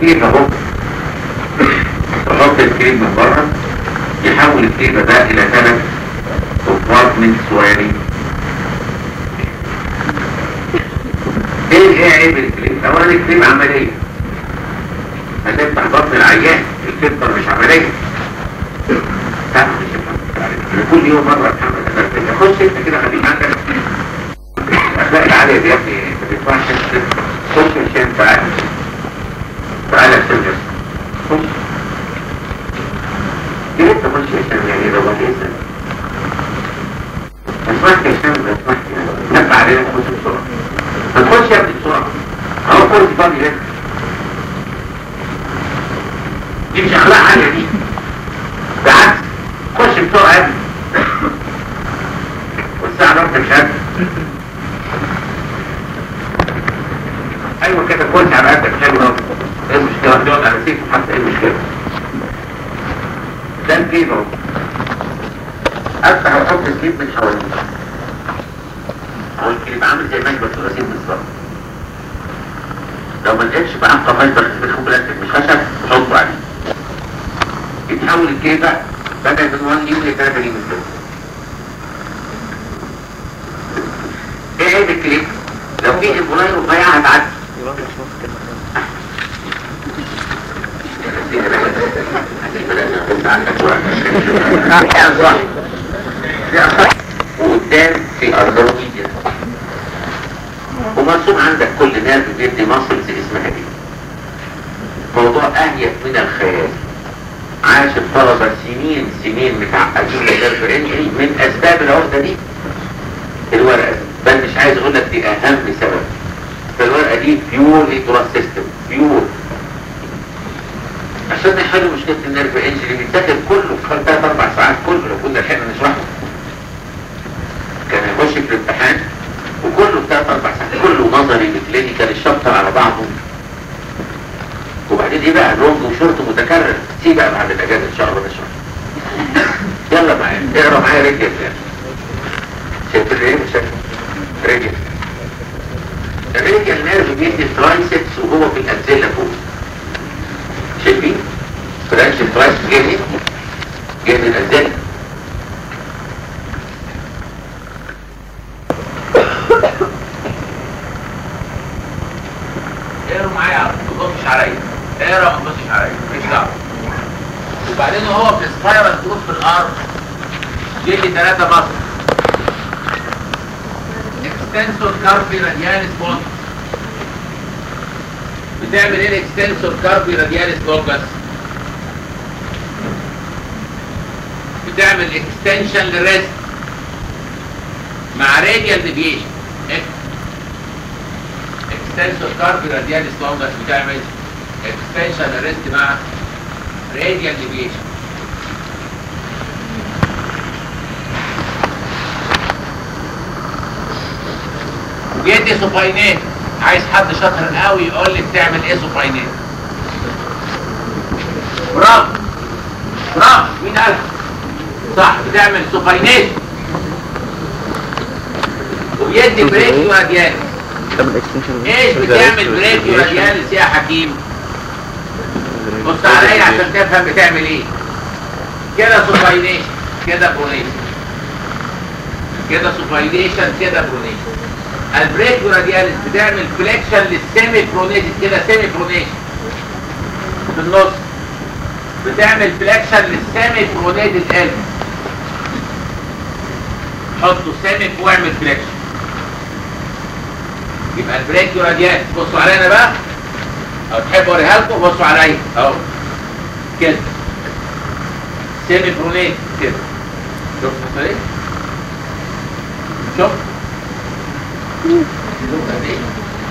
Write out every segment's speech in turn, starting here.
الكيف اهو تحط الكيف من بره يحول الكيف ده الى ثلاث كومبارتمنت صغيرين ايه ايه عيب الكليب اولا الكليب عمليه هتفتح بطن العيان الفلتر مش عمليه لا مش عملية. كل يوم مره اتحمل أسرتك. خش انت كده خليك عندك الاخلاق العاليه دي يا ابني ما تنفعش خش مش انت تعالى تعالى يا سيدي خش ليه انت خش يا شام يعني لو ما تسال اسمحك يا شام اسمحك نبع علينا خش بسرعه ما تخش يا ابني بسرعه اهو كرسي فاضي هنا دي مش اخلاق عاليه دي بالعكس خش بسرعه يا ابني والساعه ضربت مش قد ايوه كده كرسي على قدك حلو قوي ايه المشكله تقعد على سيف حتى ايه المشكله ده الجيب اهو افتح واحط الجيب من حواليه هو الجيب عامل زي مجبر ثلاثين بالظبط لو ما لقيتش بعقة مجبر من بلاستيك مش خشب حطه عليه يتحول الجيب بقى بدل من 1 ليم ل 3 ليم كده ايه عيب الكليب لو في امبولاي رفيعة هتعدي وقدام في أرضوية ومرسوم عندك كل ناس بيدي مصرز اسمها دي موضوع أهيف من الخيال عاش الطلبة سنين سنين متعقدين لدرب انجري من أسباب العقدة دي الورقة دي بل مش عايز أقول لك دي أهم سبب فالورقة دي بيور ليتراس سيستم بيور عشان نحل مشكلة النيرف انجري بيتذاكر كله في خلال ثلاث أربع ساعات كله لو كنا لحقنا نشرحه كان هيخش في الامتحان وكله ثلاث أربع ساعات كله نظري بكلينيكال الشابتر على بعضه وبعدين ايه بقى لونج وشورت متكرر سيب بقى بعد الأجازة إن شاء الله نشرح يلا معايا اقرا معايا رجل يعني شايف ايه شايف رجل الرجل نيرف بيدي ترايسبس وهو في الأنزلة فوق شايفين فرانش الترايس جاي منين جاي من الأنزلة اقروا معايا ما تبصش عليا اقرا ما تبصش عليا ماليش دعوه وبعدين وهو في سبايرال تروح في الارض جه لي ثلاثه مصر اكستنسور كاربي رادياليس بونس بتعمل ايه الاكستنسور كاربي رادياليس لونجس بتعمل اكستنشن للريست مع راديال ديفيشن اكستنسور كاربي رادياليس لونجس بتعمل اكستنشن للريست مع راديال ديفيشن وجدي سوباينات عايز حد شاطر قوي يقول لي بتعمل ايه سوباينات برافو برافو مين قالها صح بتعمل سوباينات وبيدي بريكيو رادياليس تعمل اكستنشن ايش بتعمل بريكيو رادياليس يا حكيم بص عليا عشان تفهم بتعمل ايه كده سوباينيشن كده برونيشن كده سوباينيشن كده برونيشن البريكيو رادياليس بتعمل فليكشن للسيمي برونيشن كده سيمي برونيشن في النص بتعمل فليكشن للسيمي برونيتد قلب حطوا سيمي واعمل فليكشن يبقى البريكيو رادياليس بصوا علينا بقى او تحب اوريها لكم بصوا عليا اهو كده سيمي برونيت كده شوف حصل ايه شوف شوف قد ايه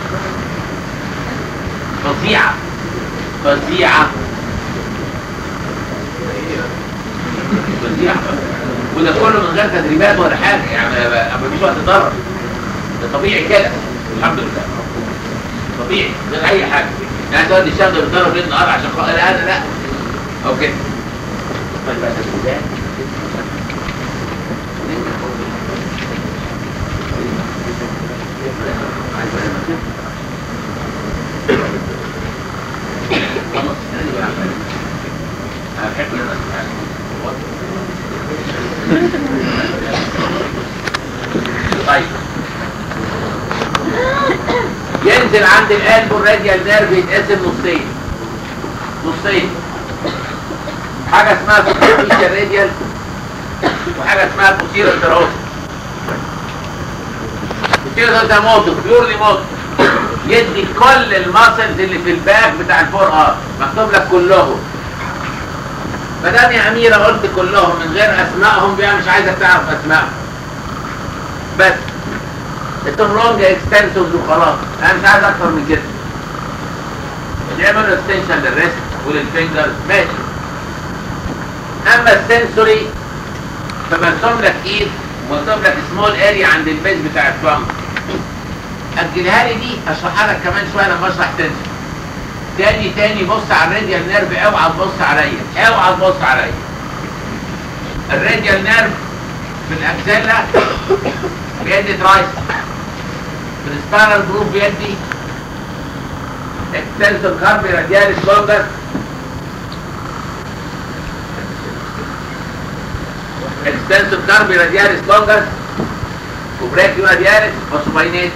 فظيعة فظيعة فظيعة وده كله من غير تدريبات ولا حاجة يعني ما فيش وقت ضرر ده طبيعي كده الحمد لله طبيعي من غير اي حاجة يعني تقعد تشتغل وتضرب ليل نهار عشان خاطر لا لا لا اوكي طيب بقى تدريبات انا بحب الناس يعني طيب ينزل عند القلب الراديال نيرف يتقسم نصين نصين حاجه اسمها سوبرفيشال راديال وحاجه اسمها بوسيرو تيروس بوسيرو ده موتور بيورلي موتور يدي كل الماسلز اللي في الباك بتاع الفور ار مكتوب لك كلهم ما دام يا اميره قلت كلهم من غير اسمائهم بقى مش عايزك تعرف اسمائهم بس التونج اكستنسورز وخلاص انا مش عايز اكتر من كده يعملوا اكستنشن للريست وللفينجرز ماشي اما السنسوري فمرسوم لك ايد ومرسوم لك سمول اريا عند البيز بتاع الفم اجلها لي دي اشرحها لك كمان شويه لما اشرح سنسوري تاني تاني بص على الراديال نيرف اوعى تبص عليا اوعى تبص عليا الراديال نيرف في الاكزيلا بيدي ترايس في السبارال جروب بيدي اكستنسور كاربي رادياليس لونجر اكستنسور كاربي رادياليس لونجر وبراكيو رادياليس وسوباينيت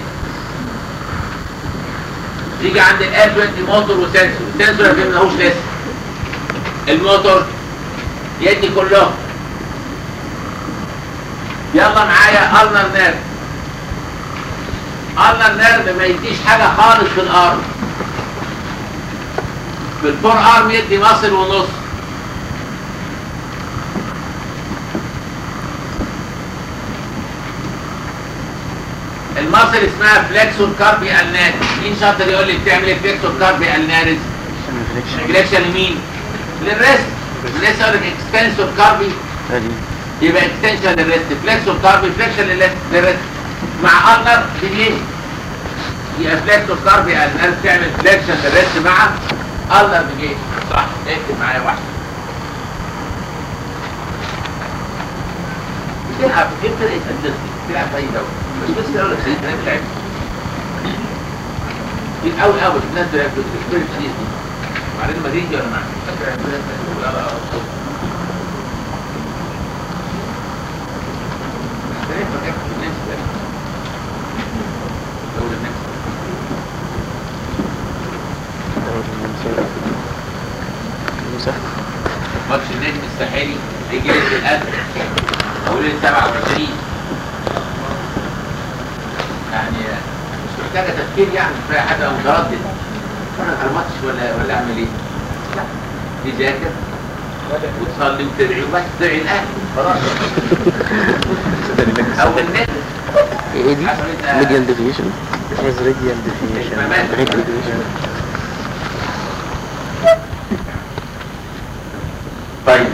يجي عند الار 20 موتور وسنسور السنسور ما فهمناهوش لسه الموتور يدي كلهم يلا معايا النر نيرف النر نيرف ما يديش حاجه خالص في الارم في الفور ارم يدي مصل ونص المصل اسمها فليكسور كاربي النارس مين شاطر يقول لي بتعمل ايه فليكسور كاربي النارس فليكشن لمين للريست لسه اقول لك اكستنسور كاربي يبقى اكستنشن للريست فليكسور كاربي فليكشن للريست مع النر دي يبقى فليكسور كاربي النارس تعمل فليكشن للريست مع النر دي صح اكتب معايا واحد بتلعب ايه فرقه اندستري بتلعب في اي دوله مش بس اقول لك خليك تلعب لعب كتير قوي قوي الناس بتلعب في الفرقه دي وبعدين مدريد ولا معاك ماتش النجم الساحلي هيجي لك القلب اقول 27 يعني مش محتاجه تفكير يعني مش محتاجه حاجه متردد اتفرج على الماتش ولا ولا اعمل ايه؟ لا تذاكر وتصلي وتدعي وبس تدعي الاهلي خلاص او النت ايه دي؟ عشان انت- ميديال ديفيشن از راديال ديفيشن تمام. راديال ديفيشن طيب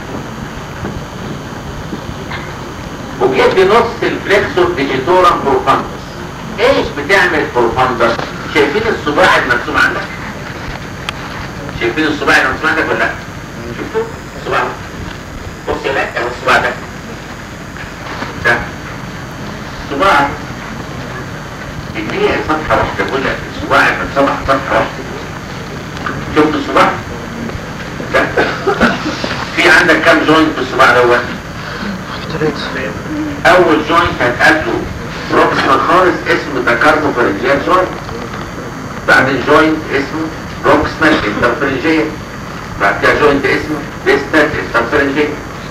وبيدي نص الفليكسور ديجيتورم بروفاندس ايش بتعمل بروفاندس شايفين الصباع المرسوم عندك شايفين الصباع المرسوم عندك ولا لا شفتوا الصباع بص يا لا الصباع ده ده صباع اديني فتحه واحده بقول لك الصباع المرسوم على فتحه واحده شفت الصباع ده في عندك كام جوينت في الصباع دوت اول جوينت هتقابله بروكسيمال خالص اسمه تكاربو فرنجيال جوينت بعدين جوينت اسمه بروكسيمال انترفرنجيال بعد كده جوينت اسمه ديستال انترفرنجيال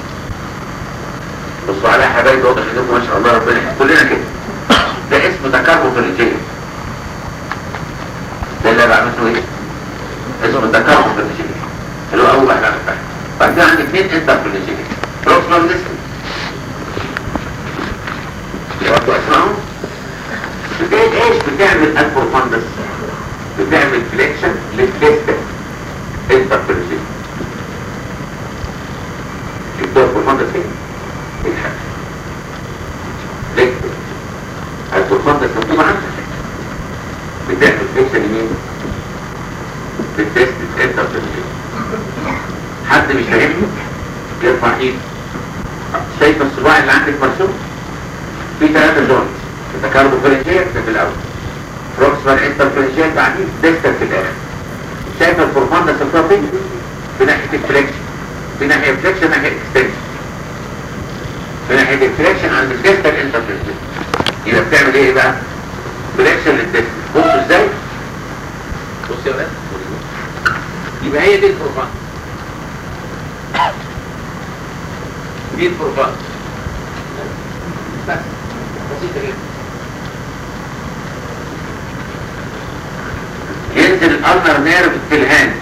بصوا عليها يا حبايبي واضح انكم ما شاء الله ربنا يحفظ. كلنا كده ده اسمه تكاربو فرنجيال ده اللي بعمله ايه؟ اسمه تكاربو فرنجيال اللي هو اول واحد عمل بعد كده عندك اثنين انترفرنجيال بروكسيمال ديستال برضو اسمعهم بتعمل ايش بتعمل البروفاندس بتعمل فليكشن للفليكشن انترفيرجين الدور البروفاندس فين؟ الحاجة فليكشن البروفاندس مكتوب عندك بتعمل فليكشن لمين؟ للتست انترفيرجين حد مش فاهمني؟ يرفع ايده شايف الصباع اللي عندك مرسوم؟ في ثلاثة جوينت التكاربو فرنجية ده في الأول بروكسيمال انترفرنجية بعدين ديستال في الآخر شايف البروفاندس الصافي في ناحية الفليكشن في ناحية فليكشن ناحية اكستنشن في ناحية الفليكشن عند الديستال انترفيرنس يبقى بتعمل ايه بقى؟ فليكشن للديستال بصوا ازاي؟ بص يا ولاد يبقى هي دي البروفان دي البروفان بس بسيطة جدا ينزل الالنر نيرف في الهاند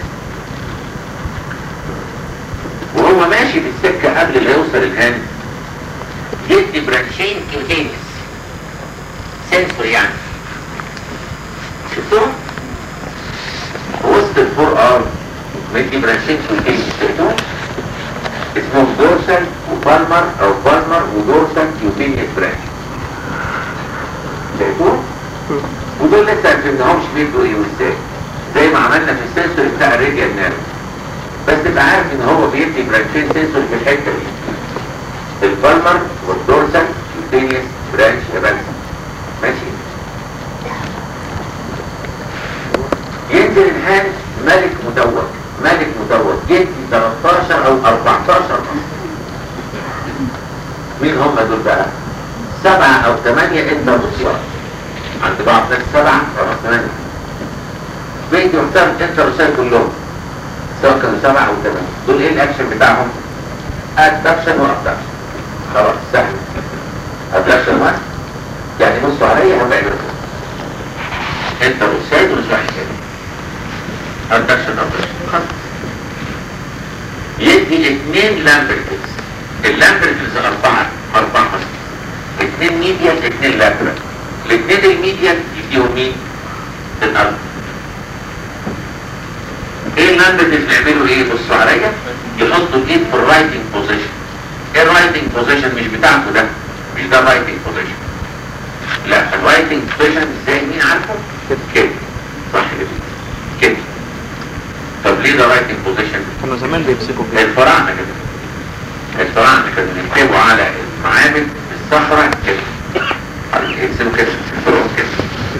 وهو ماشي في السكة قبل ما يوصل الهاند يدي برانشين كيوتينيس سنسور يعني شفتوهم؟ في وسط الفور ار مدي برانشين كيوتينيس شفتوهم؟ اسمهم دورسال وبالمر او بالمر ودورسال كيوتينيس برانش شايفوهم؟ ودول لسه ما فهمناهمش بيدوا ايه وازاي زي ما عملنا في السنسور بتاع الراديال نيرف بس تبقى عارف ان هو بيدي برانشين سنسور في الحته دي البالمر والدورسال كيوتينيس برانش بس ماشي ينزل الهاند ملك مدور ملك مدور يدي 13 او 14 مصر مين هم دول بقى سبعة او ثمانية انت مصيرات عند بعض ناس سبعة او ثمانية بيت يحترم انت رسال كلهم سواء كانوا سبعة او ثمانية دول ايه الاكشن بتاعهم ادكشن وابدكشن خلاص سهل ادكشن واحد يعني بصوا عليا هبقى لكم انت رسال ومش واحد كده ادكشن ابدكشن خلاص يدي اثنين لامبرتس اللامبرتس اربعة اربعة اثنين ميديال اثنين لاترال الاثنين الميديال يديهم مين؟ الارض ايه اللامبرتس بيعملوا ايه؟ بصوا عليا يحطوا الايد في الرايتنج بوزيشن ايه الرايتنج بوزيشن مش بتاعته ده مش ده الرايتنج بوزيشن لا الرايتنج بوزيشن ازاي مين عارفه؟ كده صح كده كده طب ليه ده رايتنج بوزيشن؟ كانوا زمان بيمسكوا كده الفراعنة كده الفراعنة كانوا بيكتبوا على المعابد الصخرة كده يكتبوا كده يكتبوا كده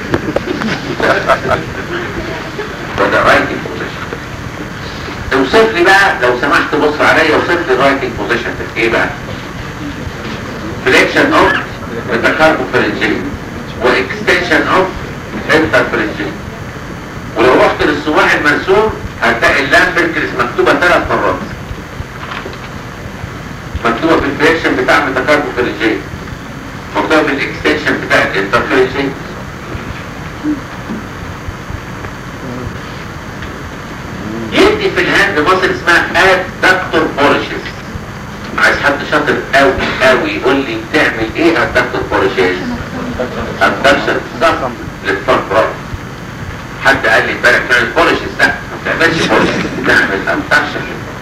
فده رايتنج بوزيشن اوصف لي بقى لو سمحت بص عليا اوصف لي رايتنج بوزيشن ده ايه بقى؟ فليكشن اوف ميتاكاربوفرنجين واكستنشن اوف انترفرنجين ولو رحت للصباح المرسوم هتلاقي اللامبركرز مكتوبة ثلاث مرات مكتوبة في الفريكشن بتاع ميتاكاربوفرنجين مكتوبة في الاكستنشن بتاع الانترفرنجين يدي في الهاند مصر اسمها ادكتور بوليشز عايز حد شاطر قوي قوي يقول لي بتعمل ايه ادكتور بوليشز ادكشن ضخم للفرق حد قال لي امبارح بتعمل بوليشز لا ما بتعملش بوليشز بتعمل ادكشن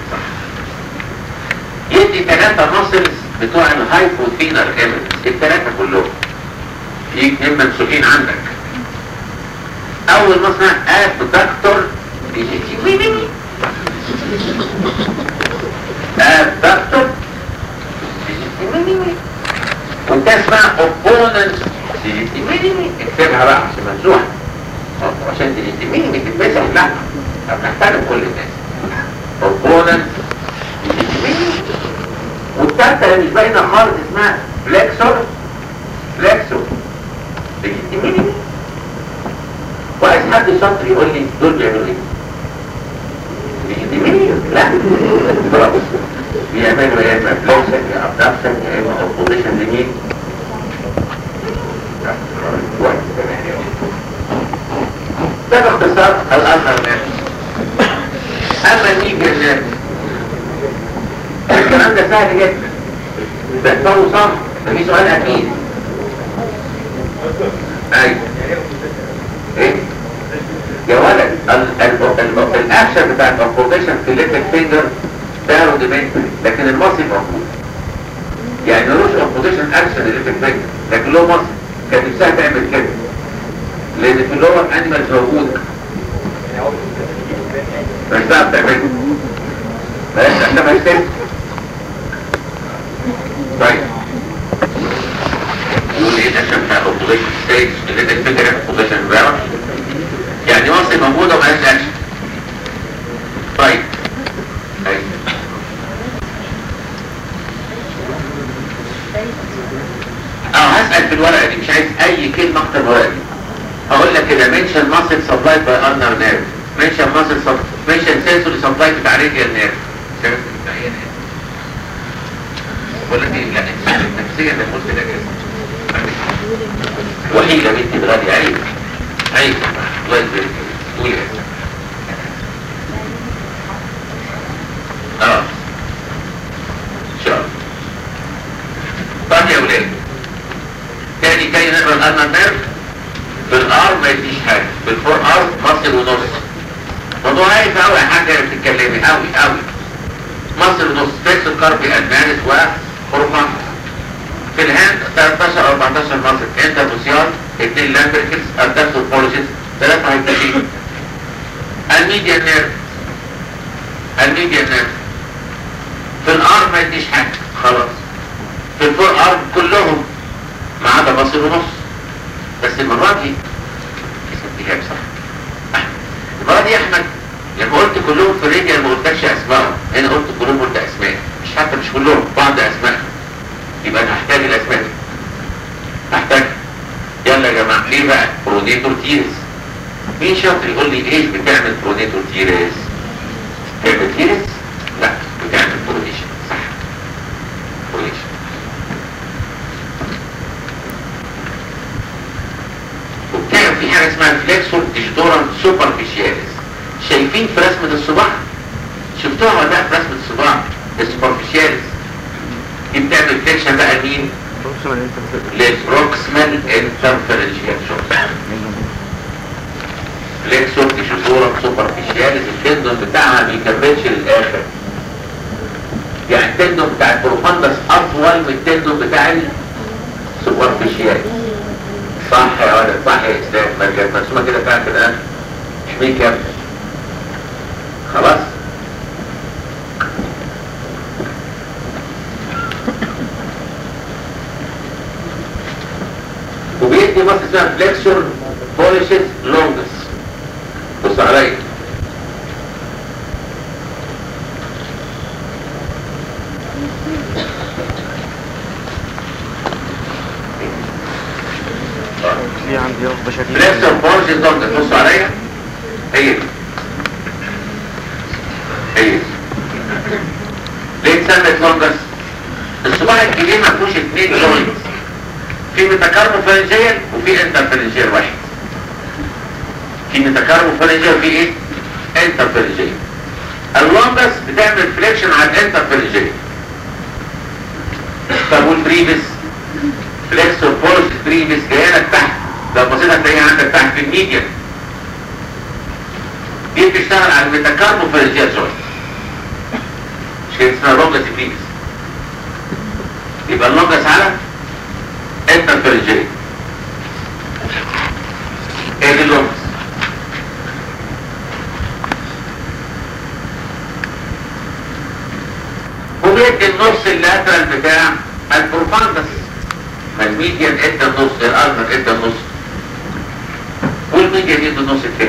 يدي ثلاثة ماسلز بتوع الهايبوثينر ايمنز الثلاثة كلهم في اثنين منسوخين عندك اول مصنع ادكتور ادكتور وانت اسمها اوبوننت اكتبها بقى عشان منسوحة عشان دي مين بتتمسح لا بنحترم كل الناس اوبوننت والتالتة اللي مش باينة خالص اسمها فليكسور فليكسور ليجيتيميني وعايز حد شاطر يقول لي دول بيعملوا ايه؟ ليجيتيميني؟ لا برافو بيعملوا يا اما فليكسن يا ابدكشن يا اما اوبوزيشن لمين؟ لا، كويس تمام ده باختصار الأثر نفسه أما الميجر نفسه الكلام ده سهل جدا تحفظه صح ففي سؤال اكيد ايوه ايه يا ولد ال- ال- ال- الاكشن بتاع الكومبوزيشن في الليتل فينجر ده روديمنتري لكن المصري موجود يعني ملوش كومبوزيشن اكشن الليتل فينجر لكن له مصري كانت نفسها تعمل كده لان في اللور انيمالز موجود مش بقى بتعمله بلاش تعتبرها ستيب طيب يقول ايه ده عشان بتاع اوبوزيشن ستيج اللي انت تفكر اوبوزيشن بقى يعني مصر موجوده ومالهاش اكشن طيب طيب كلمه اكتر من ورقه دي اقول لك كده منشن ماسل سبلايد باي ارنر نيرف منشن ماسل سب منشن سنسوري سبلايد بتاع ريديال نيرف بقول لك ايه لا انت نفسيا ده قلت ده كده وحيده بنتي بغالي عيب عيب الله يبارك فيك قول يا أستاذ. اه ان شاء الله طب يا ولاد تاني كي نقرا الارنر نيرف بالار ما يديش حاجه بالفور ار مصر ونص موضوع هايف قوي يا حاجه بتتكلمي قوي قوي مصر ونص فيكس الكاربي ادمانس وخرفان في الهاند 13 14 مصر انت بوسيار اثنين لامبركس ادابتور بوليسيس ثلاثه هايبوتين الميديا نيرف الميديا نيرف في الار ما يديش حاجه خلاص في الفور ار كلهم ما عدا مصر ونص بس المرة دي اسمها صح المرة دي يا احمد لما قلت كلهم في الراديو ما قلتكش اسمائهم هنا قلت كلهم قلت اسماء مش حتى مش كلهم بعض اسماء يبقى انا هحتاج الاسماء دي هحتاج يلا يا جماعه ليه بقى برونيتور تيرس مين شاطر يقول لي ايش بتعمل برونيتور تيرس تعمل تيرس لا بتعمل برونيشن صح برونيشن وبتعمل في حاجه اسمها فليكسور ديجيتورال سوبرفيشياليس شايفين في رسمه الصباع شفتوها ولا لا في رسمه الصباع السوبرفيشياليس دي بتعمل فليكشن بقى مين بروكسيمال انترفيرنس للبروكسمال انترفيرنشيال شوف فليكسور ديجيتورال سوبرفيشياليس التندون بتاعها ما بيكملش للاخر يعني التندون بتاع البروفاندس اطول من التندون بتاع السوبرفيشياليس صح يا ولد صح يا اسلام ما كانت مرسومه كده فعلا كده احميه كام خلاص وبيدي مصر اسمها فليكسور بوليشز لونجس بص عليا ليه عندي رغبة شديدة فليكسور بوليشز لونجس بص عليا هي دي. هي دي. ليه اتسمت لونجس الصباع الكبير ما فيهوش اثنين جوينتس في ميتاكاربوفالنجيال وفي انترفالنجيال واحد في ميتاكاربوفالنجيال وفي ايه انترفالنجيال اللونجس بتعمل فليكشن على الانترفالنجيال طب والبريفس فليكسور بولس بريفس جايه لك تحت لو بصيت هتلاقيها عندك تحت في الميديا دي بتشتغل على الميتاكاربوفالنجيال جوينت مش كده اسمها لونجس بريفس يبقى اللونجس على انترفيرجين ايه دي اللونجس وبيدي النص اللاترال بتاع البروفاندس فالميديان ادى النص الالمر ادى النص والميديان ادى النص التاني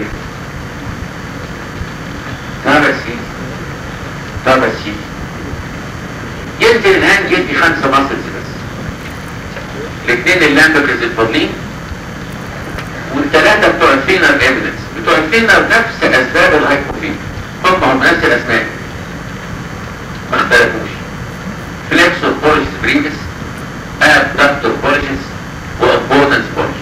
تابسي تابسي ينزل الهاند يدي خمسة ماسلز بس الاثنين اللامبرز الفاضلين والثلاثة بتوع الفينر ايفيدنس بتوع الفينر نفس اسباب الهايبوفين هم هم نفس الاسماء ما اختلفوش فليكسور بوليس بريفس ابدكتور بوليس وابودنس بوليس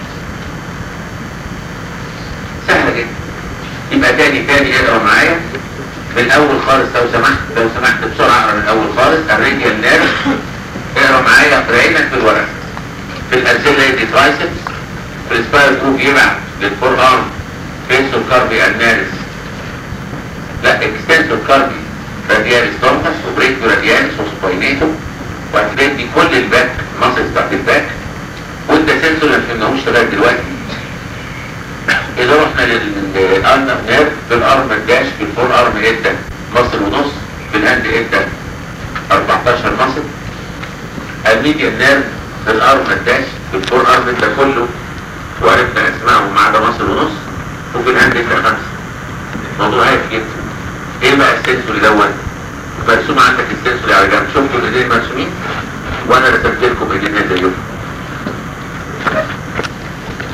سهلة جدا يبقى تاني تاني اقرا معايا من الاول خالص لو سمحت لو سمحت بسرعة اقرا من الاول خالص الراديال نيرف اقرا معايا في عينك في الورق في الأنسيلا دي ترايسبس في السباير جروب يبع للفور ارم فينسور كاربي النارس لا اكستنسور كاربي رادياليس دورمس وبريكتو رادياليس وسباينيتو وهتلاقي كل الباك ماسلز بتاعت الباك وانت سنسور ما فهمناهوش لغايه دلوقتي اذا رحنا للارنب نيرف في الارم الداش في الفور ارم ادى مصل ونص في الهاند ادى 14 مصل الميديان نيرف في الارم الداش في الفور ارم ادى كله وعرفنا اسمائهم ما عدا مصل ونص وفي الهاند ادى خمسه موضوع هايف جدا ايه بقى السنسوري دوت مرسوم عندك السنسوري على جنب شفتوا الايدين مرسومين وانا رسمت لكم ايدين زيهم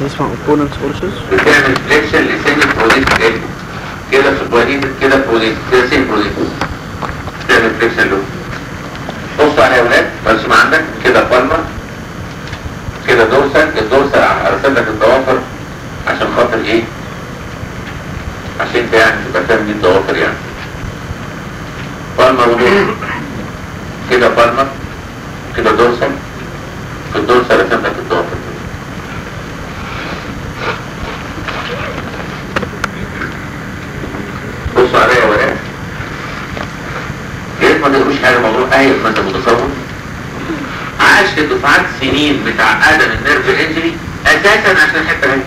دي اسمها opponent forces بتعمل فليكشن لسن بروديكت البو كده في البواديت كده بروديكت كده سن بروديكت بتعمل فليكشن له بصوا على يا ولاد مرسوم عندك كده بالمر كده دورسال الدورسال ارسل لك الضوافر عشان خاطر ايه عشان انت يعني تبقى فاهم دي الضوافر يعني بالمر ودورسال كده بالمر كده دورسال في الدورسال رسم لك الضوافر بصوا عليا يا ولاد يا ريت ما تقولوش حاجه موضوع قايل ما انت متصور عاشت دفعات سنين متعقده من نيرف انجري اساسا عشان الحته دي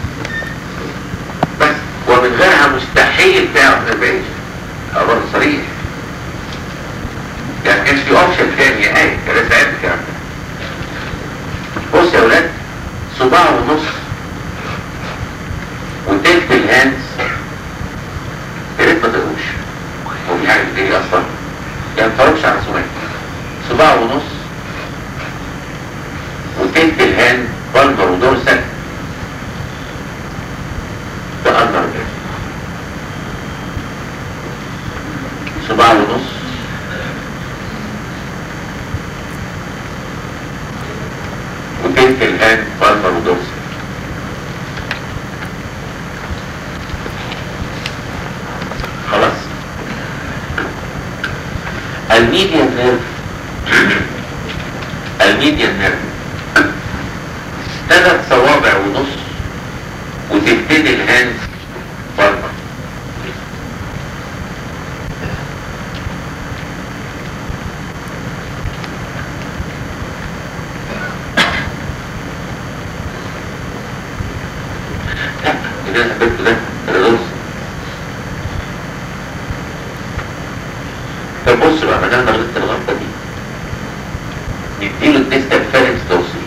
بس ومن غيرها مستحيل تعرف نيرف انجري خبر صريح يعني كانش في اوبشن تاني يا ايه كان لسه عارف الكلام ده بص يا ولاد صباع ونص وتلت الهاندز يا ريت ما تقولوش هو في حاجه بتجري اصلا يعني ما تفرجش على سمعة صباع ونص وتلت الهاند بلبر ودورسل ده اندر كده صباع ونص وتلت الهاند بلبر ودورسل خلاص الميديان نيرف الميديان نيرف ثلاث صوابع ونص وتبتدي الهاند بره لا اللي انا حبيته ده الرز طب بص بقى ما دام انا غلطت الغلطه دي نديله الديستال فارنكس توصيل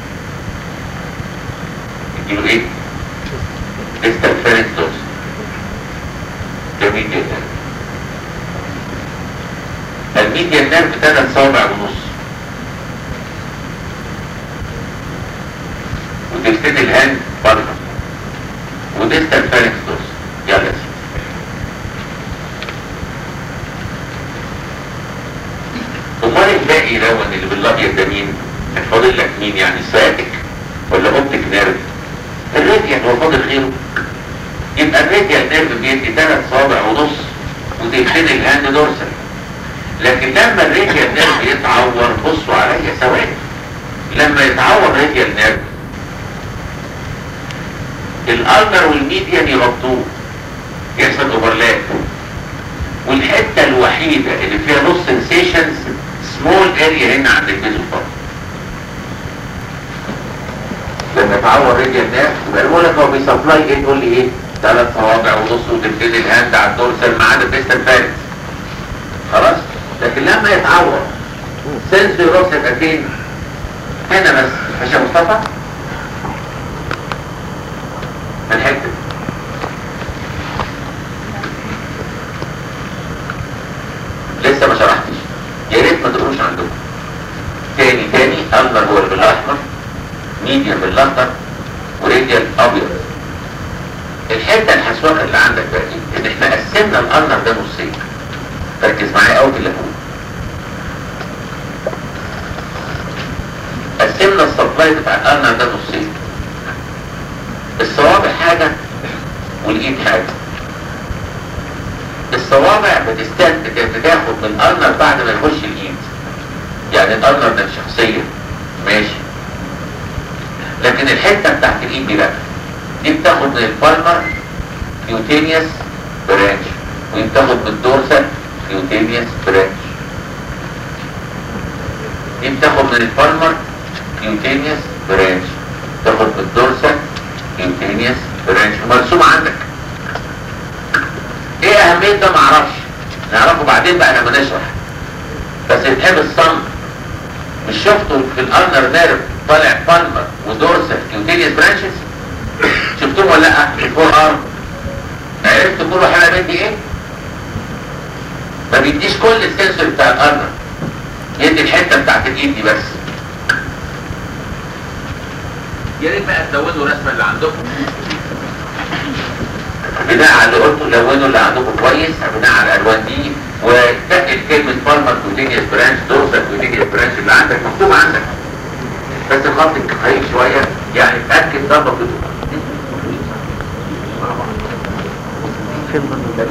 نديله ايه؟ ديستال فارنكس توصيل جميل جدا الميديان نيرف ثلاث صوابع ونص وتبتدي الهاند بره وديستال فارنكس توصيل يلا يا سيدي امال الباقي لون اللي بالابيض ده مين؟ كان فاضل لك مين يعني ساتك ولا اوبتيك نيرف؟ الراديال هو فاضل غيره يبقى الراديال نيرف بيدي ثلاث صوابع ونص وتبتدي الهاند دورسال لكن لما الراديال نيرف يتعور بصوا عليا ثواني لما يتعور الراديال نيرف الالنر والميديان يغطوه يحصل اوفرلاب والحته الوحيده اللي فيها نص سنسيشنز سمول اريا هنا عند الميزوفار لما يتعور رجل ناس يبقى بقول لك هو بيسبلاي ايه تقول لي ايه ثلاث صوابع ونص وتبتدي الهاند على الدورسال ما عدا الديستال فارس خلاص لكن لما يتعور سنسوري روكس يبقى فين هنا بس ماشي يا مصطفى الحته دي. لسه ما شرحتش يا ريت ما تقروش عندكم تاني تاني اخضر هو اللي بالاحمر ميديم بالاخضر وراديال ابيض الحته الحسواكه اللي عندك بقى ايه؟ ان احنا قسمنا الارنر ده نصين ركز معايا قوي في اللي هقوله قسمنا السبلاي بتاع الارنر ده نصين الصوابع حاجه والايد حاجه الصوابع بتستند بتاخد من الارنر بعد ما يخش الايد يعني الارنر ده شخصيا ماشي لكن الحته بتاعت الايد دي لا دي بتاخد من البالمر كيوتينيوس برانش ودي بتاخد من الدورسال كيوتينيوس برانش دي بتاخد من البالمر كيوتينيوس برانش تاخد من الدورسال كيوتينيوس برانش مرسوم عندك ايه اهمية ده معرفش نعرفه بعدين بقى لما نشرح بس يتحب الصم مش شفتوا في الارنر نيرف طالع بالمر ودورسال كيوتينيوس برانشز شفتوهم ولا لا الفور ارم عرفت كل واحده بدي ايه ما بيديش كل السنسور بتاع الارنر يدي الحته بتاعت الايد دي بس يا ريت بقى تزودوا الرسمه اللي عندكم بناء على اللي قلته لونوا اللي عندكم كويس بناء على الالوان دي وتقل كلمه بالمر كوتينيوس برانش دورسال كوتينيوس برانش اللي عندك مكتوب عندك بس الخط خفيف شويه يعني تاكد ضربه في فين بقى؟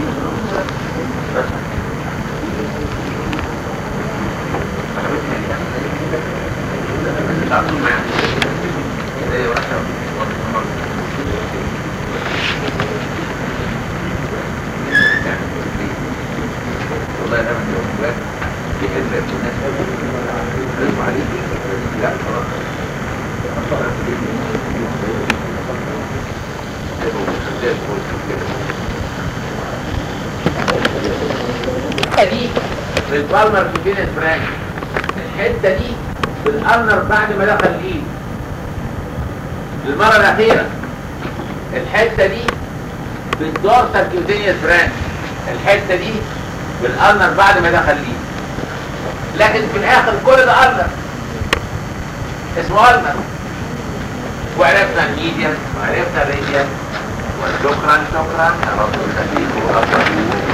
الحته دي في البالمر كوتينيوس برانش الحته دي في الارنر بعد ما دخل الايد المره الاخيره الحته دي في الدورسال كيوتينيوس برانش الحته دي في الارنر بعد ما دخل الايد لكن في الاخر كل ده ارنر اسمه ارنر وعرفنا الميديم وعرفنا الريديم وشكرا شكرا يا رب يخليكم وربنا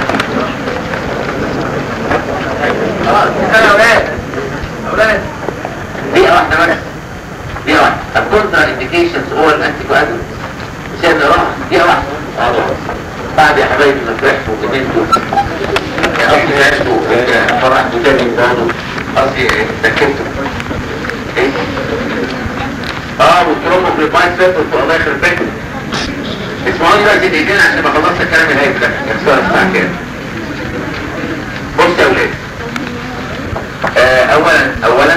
خلاص كده يا اولاد اولاد دقيقة واحدة بس دقيقة واحدة الكونترا انديكيشنز هو الانتي كوادولنس سيبنا راحة دقيقة واحدة اه بعد يا حبايبي ما فرحتوا وجبنتوا قصدي فرحتوا فرحتوا تاني برضه قصدي سكتوا ايه اه والتروما في البايت سيرفر الله يخرب بيتك اسمعوني بقى زي دقيقتين عشان ما خلصت الكلام الهايف ده يا الساعة كام بص يا ولاد آه اولا اولا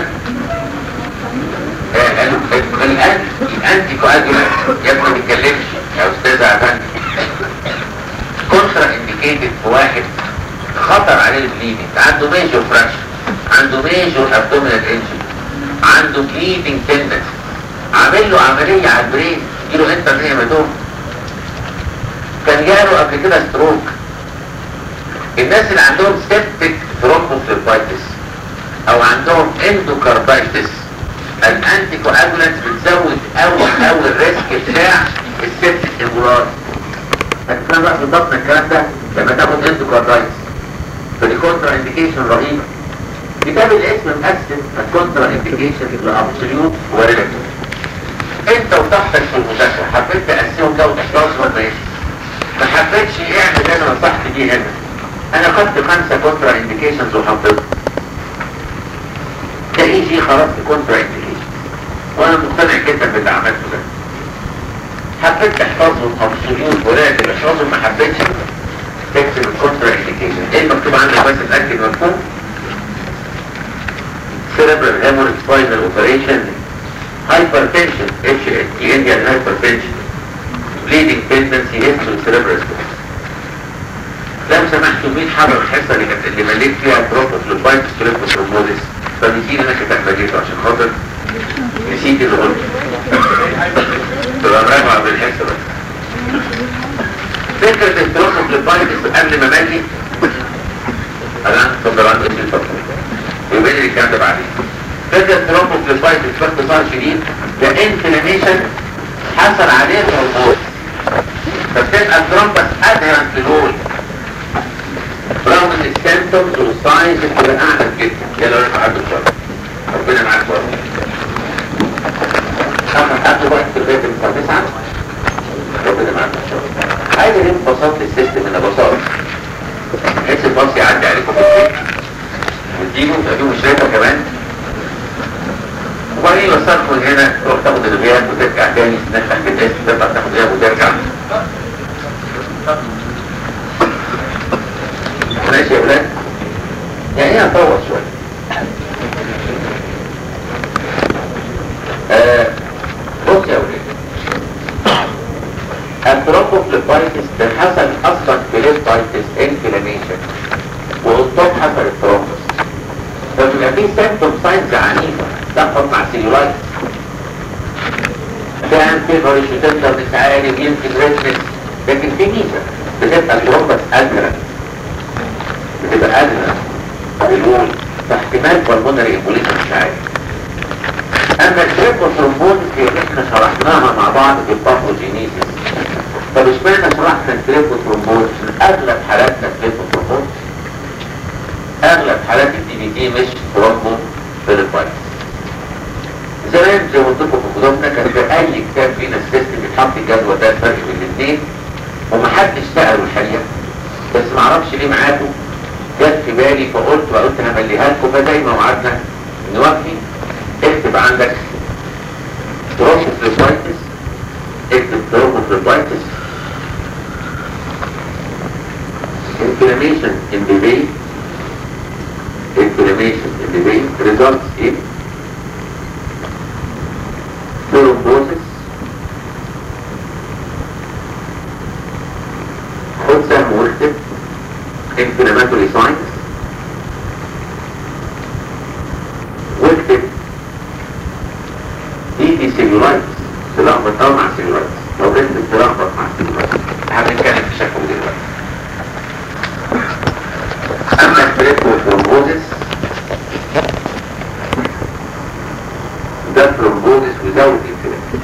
آه ال- الان الانتي كواجولانت يا ابني ما تتكلمش يا استاذ عفان كونترا انديكيتد في واحد خطر عليه البليدنج عنده ميجور فراكشن عنده ميجور ابدومينال انجري عنده بليدنج تندنس عامل له عمليه على البرين يجيله انتر هيماتوم كان جاله قبل كده ستروك الناس اللي عندهم سيبتك ثرومبوفليبايتس او عندهم اندوكاردايتس الانتي كواجولانت بتزود قوي قوي الريسك بتاع السيبتك انجولار هتفهم بقى بالضبط الكلام ده لما تاخد اندوكاردايتس فدي كونترا انديكيشن رهيبه كتاب الاسم مقسم الكونترا انديكيشن لابسوليوت وريلاتيف انت وتحتك في المذاكره حبيت تقسمهم ده وتحتاج ولا ايه؟ ما حبيتش اعمل اللي انا نصحت بيه هنا انا خدت خمسة كونترا انديكيشنز وحطيتهم ده اي جي خرجت كونترا انديكيشن وانا مقتنع جدا باللي عملته ده حبيت تحفظهم ابسوليوت ولكن احفظهم ما حبيتش تكتب الكونترا انديكيشن ايه المكتوب عندك بس اتاكد مفهوم cerebral hemorrhage spinal operation hypertension HST Indian hypertension bleeding tendency history cerebral spinal لو سمحتوا مين حضر الحصه اللي كانت اللي مليت فيها بروفوفلوبايت ستريبوثرومبوزيس فنسيت انا كنت مليته عشان خاطر نسيت اللي قلته تبقى مراجعه بالحصه بس فكره البروفوفلوبايتس قبل ما مالي انا اتفضل عن اسم الفتره ويبقى لي الكلام ده بعدين فكره البروفوفلوبايتس باختصار شديد ده انفلاميشن حصل عليه هرمون فبتبقى الترومبس ادهرنت للول رغم ان السيمتومز والساينز بتبقى اعلى جدا يلا نرفع عدد الشر ربنا معاك برضه اخر حد وقت في البيت الساعه 9 ربنا معاك ان شاء الله عايز اجيب بساطه السيستم من بساطه بحيث الباص يعدي عليكم في البيت وتجيبوا تجيبوا شريطه كمان وبعدين يوصلكم من هنا تروح تاخد الغياب وترجع تاني تنفتح في الاسم تطلع تاخد غياب وترجع ماشي يا ولاد يعني ايه هطور شوية آه بص يا ولاد الترومبوفليبايتس ده حصل اصلا فيليبايتس انفلاميشن والطب حصل الترومبوس فبيبقى فيه سيمتوم ساينز عنيفة تحفظ مع سيلولايتس كان فيفرش وتقدر مش عارف يمكن ريتمس لكن في ميزة بتبقى الترومبوس أجرى بتبقى أدنى بالوول فاحتمال بالمونري امبوليشن مش عارف اما التريبوثرومبوز هي احنا شرحناها مع بعض في الباثوجينيسيس طب اشمعنى شرحنا الكليفوترومبوز اغلب حالاتنا الكليفوترومبوز اغلب حالات الدي بي تي مش ترومبو فيليبايتس زمان زي ما قلت لكم في قدامنا كان في اي كتاب فينا السيستم بيتحط الجدول ده الفرق بين الاثنين ومحدش سأله الحقيقه بس معرفش ليه معاكم جت في بالي فقلت وقلت همليها لكم فزي ما وعدنا نوفي اكتب عندك ترومبوفليبايتس اكتب ترومبوفليبايتس inflammation in the vein inflammation in the vein results in thrombosis خد سهم واكتب inflammatory signs واكتب ايدي سيلولايتس تلخبط او مع سيلولايتس لو كنت تلخبط مع سيلولايتس هنتكلم في شكله دلوقتي اما التريبوثرومبوزيس ده ثرومبوزيس without inflammation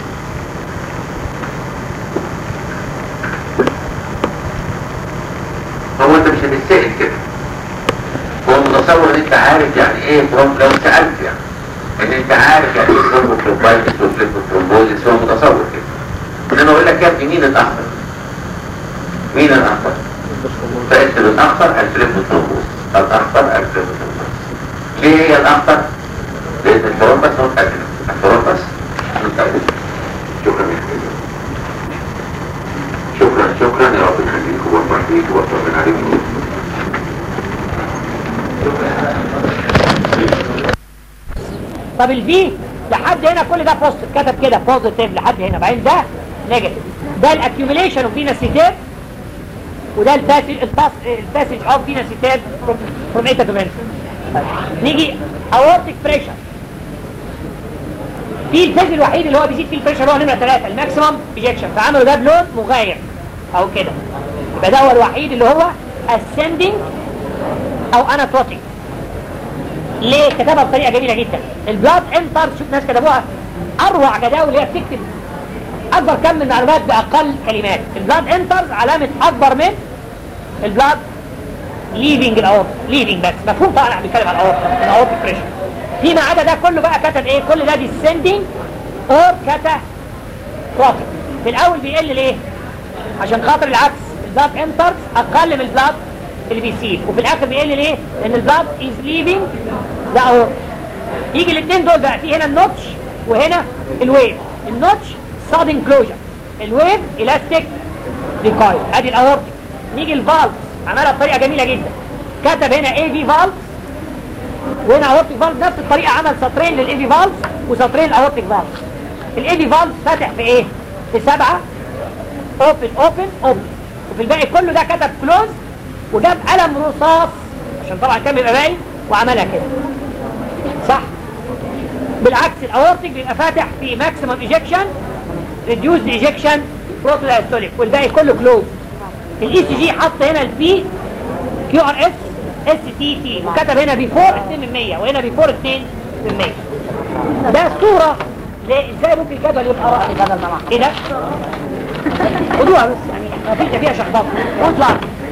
هو انت مش هتتسأل كده هو متصور ان انت عارف يعني ايه تروم لو سألت يعني ان انت عارف يعني ايه ثرومبوفلوبايتس وفليبوثرومبوزيس هو متصور كده انما اقول لك يا ابني مين الاخطر مين الاخطر فانت الاخطر الفليبوثرومبوزيس الاخطر الفليبوثرومبوزيس ليه هي الاخطر لان الثرومبس متأكد الثرومبس متأكد شكرا يا حبيبي شكرا شكرا يا رب يخليك ووفق فيك ووفق عليك طب الفي لحد هنا كل ده بوزيتيف كتب كده بوزيتيف لحد هنا بعدين ده نيجاتيف ده الاكيوميليشن اوف فينا سيتاب وده الباسج الباسج اوف فينا سيتاب فروم ايتا تو نيجي اورتيك بريشر في الفيز الوحيد اللي هو بيزيد فيه البريشر هو نمره 3 الماكسيمم ايجكشن فعملوا ده بلون مغاير او كده يبقى ده هو الوحيد اللي هو ascending او اناتروتيك ليه كتبها بطريقه جميله جدا البلاد انتر شوف ناس كتبوها اروع جداول اللي هي بتكتب اكبر كم من المعلومات باقل كلمات البلاد انتر علامه اكبر من البلاد ليفنج الاورت ليفنج بس مفهوم طبعا احنا بنتكلم على الاورت الاورت بريشر فيما عدا ده كله بقى كتب ايه كل ده ديسندنج اور كتا بروفيت في الاول بيقل ليه عشان خاطر العكس البلاد انتر اقل من البلاد اللي بيسيب وفي الاخر بيقل ليه لان البلاد از ليفنج ده اهو يجي الاثنين دول بقى في هنا النوتش وهنا الويف النوتش سادن كلوجر الويف الاستيك ريكايل ادي الاورتيك نيجي الفالف عملها بطريقه جميله جدا كتب هنا اي في فالف وهنا اورتيك فالف نفس الطريقه عمل سطرين للاي في فالف وسطرين الاورتيك فالف الاي في فالف فاتح في ايه في سبعه اوبن اوبن اوبن وفي الباقي كله ده كتب كلوز وجاب قلم رصاص عشان طبعا كان بيبقى باين وعملها كده صح بالعكس الاورتيك بيبقى فاتح في ماكسيمم ايجكشن ريديوس ايجكشن بروتودايستوليك والباقي كله كلوز الاي سي جي حط هنا البي كيو ار اس اس تي تي وكتب هنا بيفور 2% وهنا بيفور 2% ده صوره ليه ازاي ممكن الجدول يبقى رأي بدل ما ايه ده؟ خدوها بس يعني ما فيش فيها شخبطه واطلع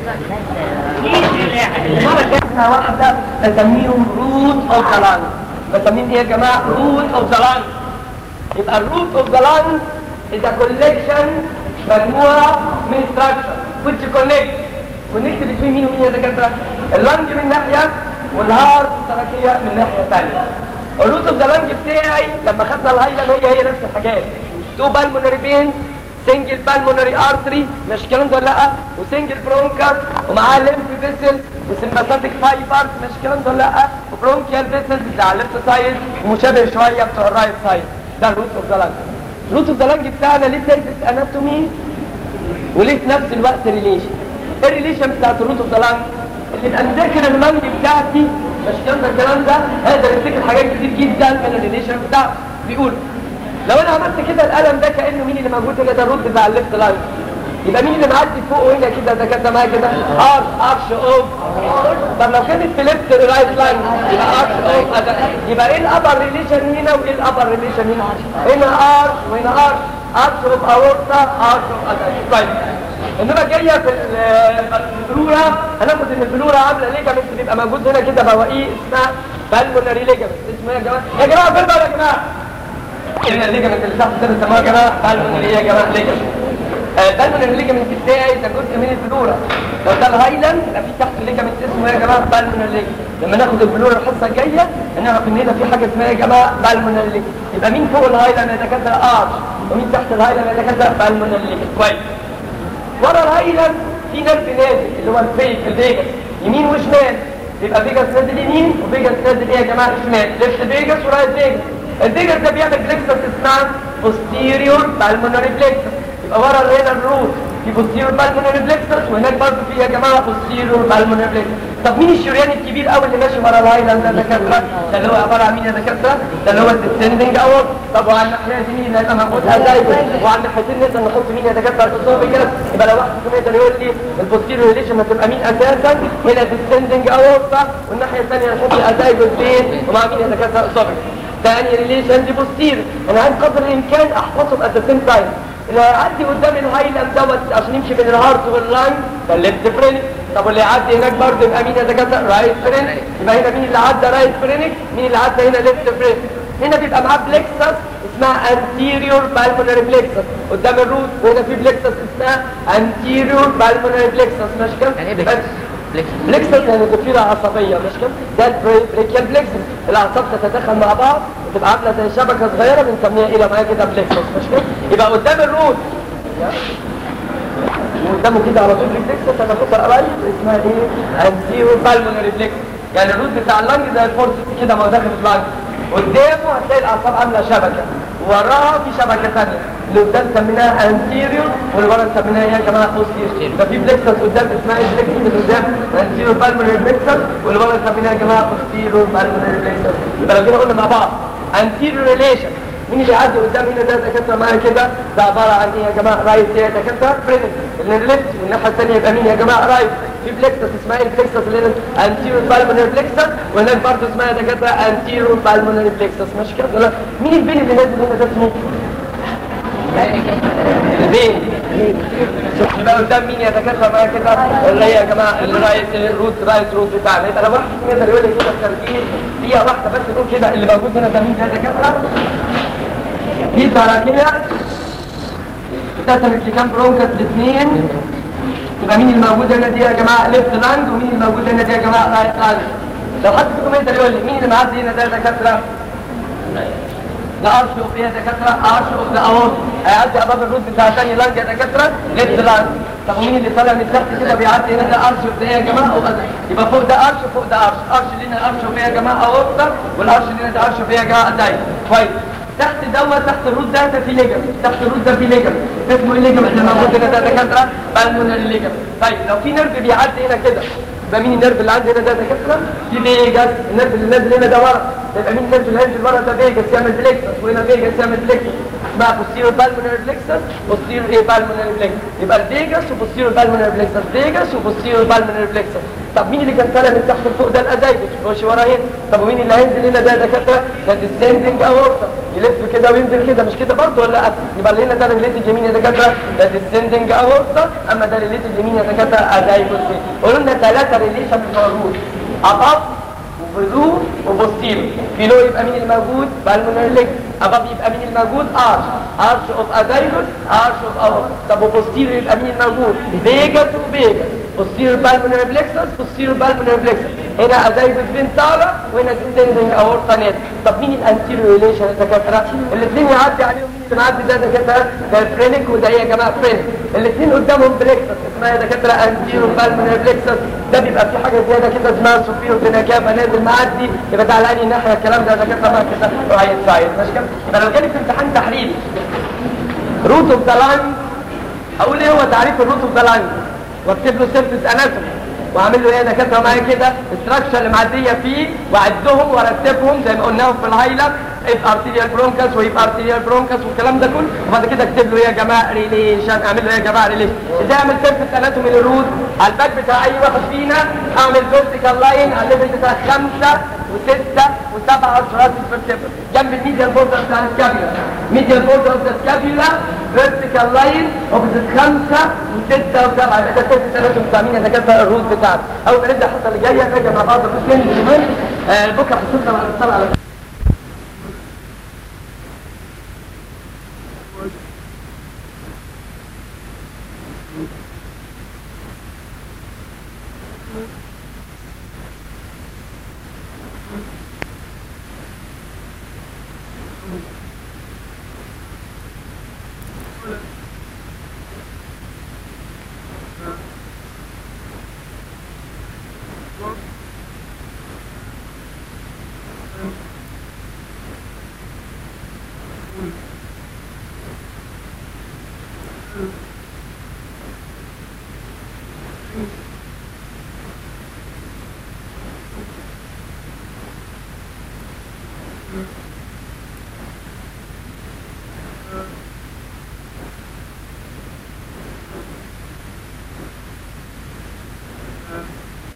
المره الجايه واحدة بسميهم روت اوف ذا لانج بسميهم ايه يا جماعة روت اوف ذا لانج يبقى الروت اوف ذا لانج is a collection مجموعة من structure which connect connect between مين ومين يا دكاترة اللانج من ناحية والهارت التركية من ناحية ثانية الروت اوف ذا لانج بتاعي لما خدنا الهايلاند هي هي نفس الحاجات تو بالمونري فين سنجل بالمونري ارتري مش الكلام ده ولا لا وسنجل برونكر ومعاه ليمف فيسل وسمباثيك فايبرز مش الكلام ده ولا لا وبرونكيال فيسل بتاع الليفت سايد ومشابه شويه بتوع الرايت سايد ده الروت اوف ذا لانج الروت اوف ذا لانج بتاعنا ليه سيرفيس اناتومي وليه في نفس الوقت ريليشن ايه الريليشن بتاعت الروت اوف ذا لانج اللي يبقى مذاكر المانج بتاعتي مش الكلام ده الكلام ده هقدر يفتكر حاجات كتير جدا من الريليشن بتاعته بيقول لو انا عملت كده القلم ده كانه مين اللي موجود هنا ده الروت بتاع الليفت لاين يبقى مين اللي معدي فوق هنا كده ده كده معايا كده ارش ارش اوف طب لو كانت فليبت رايت لاين يبقى ارش اوف يبقى ايه الابر ريليشن هنا وايه الابر ريليشن هنا هنا ارش وهنا ارش ارش اوف اورتا ارش اوف طيب انما جايه في البلوره هناخد ان البلوره عامله ليجامنت بيبقى موجود هنا كده بواقيه اسمها بالمونري ليجامنت اسمها يا جماعه يا جماعه فين بقى يا جماعه هنا الليجامنت اللي تحت كده سموها يا جماعه بالمونري يا جماعه ليجامنت بالمونري ليجامنت بتاعي ده جزء من البلوره لو ده الهايلاند يبقى في تحت الليجامنت اسمه يا جماعه بالمونري ليجامنت لما ناخد البلوره الحصه الجايه نعرف ان هنا في حاجه اسمها يا جماعه بالمونري ليجامنت يبقى مين فوق الهايلاند يتكتل ارش ومين تحت الهايلاند يتكتل بالمونري ليجامنت كويس ورا الهايلاند في نرف نازل اللي هو الفيك الفيجاس يمين وشمال يبقى فيجاس نازل يمين وفيجاس نازل ايه يا جماعه شمال ليفت فيجاس ورايت فيجاس الفيجاس ده بيعمل بلكسس اسمها posterior pulmonary plexus يبقى ورا هنا الروت في posterior pulmonary plexus وهناك برضه في يا جماعه posterior pulmonary plexus طب مين الشريان الكبير قوي اللي ماشي ورا الهايلاند ده دكاتره ده اللي هو عباره عن مين يا دكاتره ده اللي هو الديسندنج اورت طب وعلى الناحيه دي مين هيبقى محطوطها ازاي وعلى الناحيتين نقدر نحط مين يا دكاتره الاسوفيجاس يبقى لو واحد فيكم يقدر يقول لي البوستيريور ريليشن هتبقى مين اساسا هنا الديسندنج اورتا والناحيه الثانيه هنحط الازايجوس فين ومع مين يا دكاتره الاسوفيجاس ثاني ريليشن دي بوستير انا عايز قدر الامكان احفظهم ات ذا سيم تايم اللي هيعدي قدام الهايلاند دوت عشان يمشي بين الهارت واللاين ده الليفت فرينك طب واللي يعدي هناك برضه يبقى مين يا دكاتره رايت فرينك يبقى هنا مين اللي عدى رايت فرينك مين اللي عدى هنا ليفت فرينك هنا بيبقى معاه بلكسس اسمها anterior pulmonary plexus قدام الروت وهنا في بلكسس اسمها anterior pulmonary plexus ماشي كده يعني ايه بس بلكسس؟ بلكسس يعني ضفيرة عصبية مش كده ده البريكيال بلكسس الاعصاب تتدخل مع بعض وتبقى عاملة زي شبكة صغيرة بنسميها ايه لو معايا كده بلكسس مش كده يبقى قدام الروت وقدامه كده على طول ريفلكس انا بفكر قريب اسمها ايه انتيرو بالمونري ريفلكس يعني الروت بتاع اللنج زي الفورس كده ما هو داخل في اللنج قدامه هتلاقي الاعصاب عامله شبكه وراها في شبكه ثانيه اللي قدام سميناها انتيريور واللي ورا سميناها ايه يا جماعه بوستيريور ففي بلكسس قدام اسمها ايه بلكسس اللي قدام انتيريور بالمونري بلكسس واللي ورا سميناها يا جماعه بوستيريور بالمونري بلكسس يبقى لو جينا قلنا مع بعض انتيريور ريليشن مين اللي يعدي قدام هنا ده دكاتره معايا كده ده عباره عن ايه يا جماعه رايت ايه يا دكاتره برينك اللي الليفت والناحيه الثانيه يبقى مين يا جماعه رايت في بلكسس اسمها ايه البلكسس اللي هنا انتيرو بالمونري بلكسس وهناك برضه اسمها يا دكاتره انتيرو بالمونري بلكسس ماشي كده ولا مين البين اللي نازل هنا ده اسمه البين يبقى قدام مين يا دكاتره معايا كده اللي هي يا جماعه الرايت روت رايت روت بتاعنا يبقى لو واحد فيكم يقدر يقول لي كده التركيز فيها واحده بس نقول كده اللي موجود هنا ده مين يا دكاتره دي تراكية تتمت لكام برونكس الاثنين يبقى مين الموجود هنا دي يا جماعه ليفت لاند ومين الموجود هنا دي يا جماعه رايت لاند لو حد فيكم يقدر يقول لي مين اللي معدي هنا ده يا دكاتره ده ارش اوف ايه يا دكاتره ارش اوف ذا اورت هيعدي اباب الروت بتاع ثاني لاند يا دكاتره ليفت لاند طب ومين اللي طالع من تحت كده بيعدي هنا ده ارش اوف ده ايه يا جماعه أو ده. يبقى فوق ده ارش وفوق ده ارش ارش اللي هنا ارش اوف ايه يا جماعه اورتا والارش اللي هنا ده ارش اوف ايه يا جماعه داي كويس تحت دوت تحت الروت ده ده في ليجمنت تحت الروت ده في ليجمنت اسمه ايه الليجمنت اللي موجود هنا ده دكاتره بالمونري ليجمنت طيب لو في نيرف بيعدي هنا كده يبقى مين النيرف اللي عندي هنا ده دكاتره في فيجاس النيرف اللي نازل هنا ده ورا يبقى مين النيرف اللي هينزل ورا ده فيجاس يعمل بليكسس وهنا فيجاس يعمل بليكسس اسمها posterior pulmonary plexus posterior ايه pulmonary plexus يبقى الفيجاس وposterior pulmonary plexus فيجاس وposterior pulmonary plexus طب مين اللي كان طالع من تحت لفوق ده الازايجوس يخش ورا هنا طب ومين اللي هينزل هنا ده دكاتره ده descending aorta يلف كده وينزل كده مش كده برضه ولا لا يبقى اللي هنا ده ريليتد يمين يا دكاتره ده descending aorta اما ده ريليتد يمين يا دكاتره ازايجوس قولوا لنا ثلاثه ريليشن بتوع الروت عطف وبذور وبوستيرو في لو يبقى مين الموجود بالمونري ليج اباب يبقى مين الموجود ارش ارش اوف ازايجوس ارش اوف اور طب وبوستيرو يبقى مين الموجود فيجاس وفيجاس بوستيرو بالمونري بلكسس بوستيرو بالمونري بلكسس هنا ازايجوس فينتالا وهنا سندنج اورتا نت طب مين الانتيريو ريليشن يا دكاتره الاثنين يعدي عليهم مين اللي معدي ده دكاتره ده فرينك وده ايه يا جماعه فرينك الاثنين قدامهم بلكسس اسمها يا دكاتره انتيريو بالمونري بلكسس ده بيبقى في حاجه زياده كده اسمها سوبيرو تناكابا نازل معدي يبقى ده على انهي ناحيه الكلام ده دكاتره ما كده رايت سايد ماشي كده يبقى لو جالي في امتحان تحليلي روت اوف ذا لاين اقول ايه هو تعريف الروت اوف ذا لاين واكتب له سيرفيس اناتومي واعمل له ايه انا كاتبه معايا كده الستراكشر اللي معديه فيه واعدهم وارتبهم زي ما قلناهم في الهايلاند يبقى ارتيريال برونكس ويبقى ارتيريال برونكس والكلام ده كله وبعد كده اكتب له ايه يا جماعه ريليشن اعمل له ايه يا جماعه ريليشن ازاي اعمل سيرفس اناتومي للروت على الباك بتاع اي واحد فينا اعمل فيرتيكال لاين على الليفل بتاع خمسه وسته وسبعه شرات الفرتبر جنب الميديال بوردر بتاع السكابيولا ميديال بوردر اوف ذا سكابيولا فيرتيكال لاين اوبزيت خمسه وسته وسبعه يبقى ده سيرفس اناتومي بتاع مين اذا كان بقى الروت بتاعته اول ما نبدا الحصه اللي جايه نراجع مع بعض الاثنين اليومين آه بكره حصتنا على الصلاه على Mm-hmm.